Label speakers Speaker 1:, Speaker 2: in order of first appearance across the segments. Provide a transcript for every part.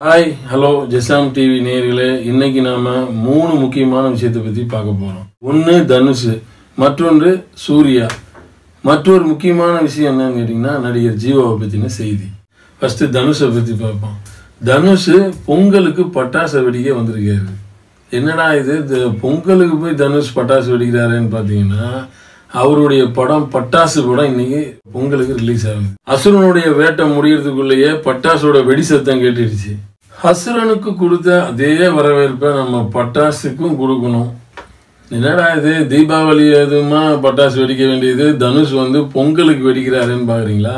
Speaker 1: hi hello ஜெசாம் TV நேயர்களே இன்னைக்கு நாம மூணு முக்கியமான விஷயத்தை பத்தி பார்க்க போறோம் ஒன்று தனுஷ் மற்றொன்று சூர்யா மற்றொரு முக்கியமான விஷயம் என்னன்னு கேட்டிங்கன்னா நடிகர் ஜீவாவை பற்றின செய்தி ஃபர்ஸ்ட் தனுஷை பற்றி பார்ப்போம் தனுஷ் பொங்கலுக்கு பட்டாசு வெடிக்க வந்திருக்காரு என்னடா இது இது பொங்கலுக்கு போய் தனுஷ் பட்டாசு வெடிக்கிறாருன்னு பார்த்தீங்கன்னா அவருடைய படம் பட்டாசு படம் இன்னைக்கு பொங்கலுக்கு ரிலீஸ் ஆகுது அசுரனுடைய வேட்டை முடியறதுக்குள்ளேயே பட்டாசோட வெடி சத்தம் கேட்டுடுச்சு அசுரனுக்கு கொடுத்த அதே வரவேற்பை நம்ம பட்டாசுக்கும் கொடுக்கணும் என்னடா இது தீபாவளி எதுவுமா பட்டாசு வெடிக்க வேண்டியது தனுஷ் வந்து பொங்கலுக்கு வெடிக்கிறாருன்னு பார்க்குறீங்களா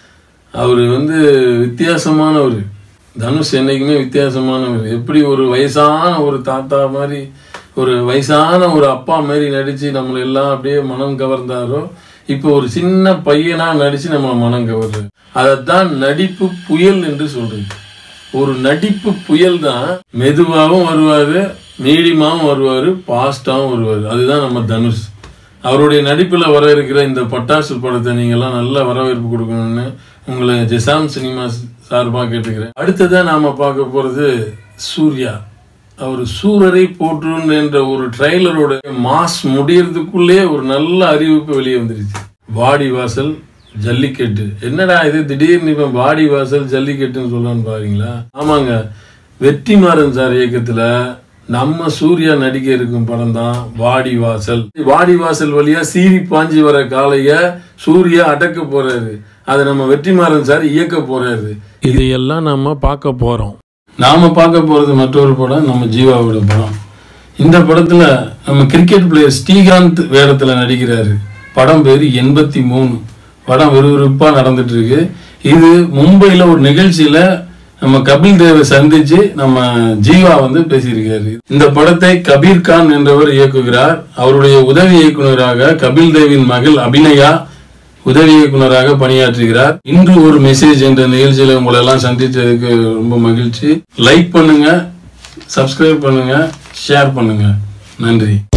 Speaker 1: அவர் வந்து வித்தியாசமானவர் தனுஷ் என்னைக்குமே வித்தியாசமானவர் எப்படி ஒரு வயசான ஒரு தாத்தா மாதிரி ஒரு வயசான ஒரு அப்பா மாதிரி நடித்து நம்மளை எல்லாம் அப்படியே மனம் கவர்ந்தாரோ இப்போ ஒரு சின்ன பையனா நடித்து நம்மளை மனம் கவர்றாரு அதைத்தான் நடிப்பு புயல் என்று சொல்றது ஒரு நடிப்பு புயல் தான் மெதுவாகவும் வருவாரு மீடியமாகவும் வருவார் ஃபாஸ்ட்டாகவும் வருவார் அதுதான் நம்ம தனுஷ் அவருடைய நடிப்பில் வர இருக்கிற இந்த பட்டாசு படத்தை நீங்கள்லாம் நல்ல வரவேற்பு கொடுக்கணும்னு உங்களை ஜெசாம் சினிமாஸ் சார்பாக கேட்டுக்கிறேன் அடுத்ததான் நாம பார்க்க போகிறது சூர்யா அவர் சூரரை போற்றுன்னு என்ற ஒரு ட்ரைலரோட மாஸ் முடியறதுக்குள்ளே ஒரு நல்ல அறிவிப்பு வெளியே வந்துருச்சு வாடி வாசல் ஜல்லிக்கட்டு என்னடா இது திடீர்னு இப்ப வாடி வாசல் ஜல்லிக்கட்டுன்னு சொல்லலான்னு பாருங்களா ஆமாங்க வெற்றிமாறன் சார் இயக்கத்துல நம்ம சூர்யா நடிக்க இருக்கும் படம் தான் வாடி வாசல் வாடி வாசல் வழியா சீறி பாஞ்சி வர காளைய சூர்யா அடக்க போறாரு அதை நம்ம வெற்றிமாறன் சார் இயக்க போறாரு இதையெல்லாம் நம்ம பார்க்க போறோம் நாம பார்க்க போறது மற்றொரு படம் நம்ம ஜீவாவோட படம் இந்த படத்துல நம்ம கிரிக்கெட் பிளேயர் ஸ்ரீகாந்த் வேடத்துல நடிக்கிறாரு படம் பேரு எண்பத்தி மூணு படம் விறுவிறுப்பா நடந்துட்டு இருக்கு இது மும்பையில ஒரு நிகழ்ச்சியில நம்ம கபில் தேவை சந்திச்சு நம்ம ஜீவா வந்து பேசியிருக்காரு இந்த படத்தை கபீர் கான் என்றவர் இயக்குகிறார் அவருடைய உதவி இயக்குனராக கபில் தேவின் மகள் அபிநயா உதவி இயக்குனராக பணியாற்றுகிறார் இன்று ஒரு மெசேஜ் என்ற நிகழ்ச்சியில உங்களை எல்லாம் சந்தித்ததுக்கு ரொம்ப மகிழ்ச்சி லைக் பண்ணுங்க சப்ஸ்கிரைப் பண்ணுங்க ஷேர் பண்ணுங்க நன்றி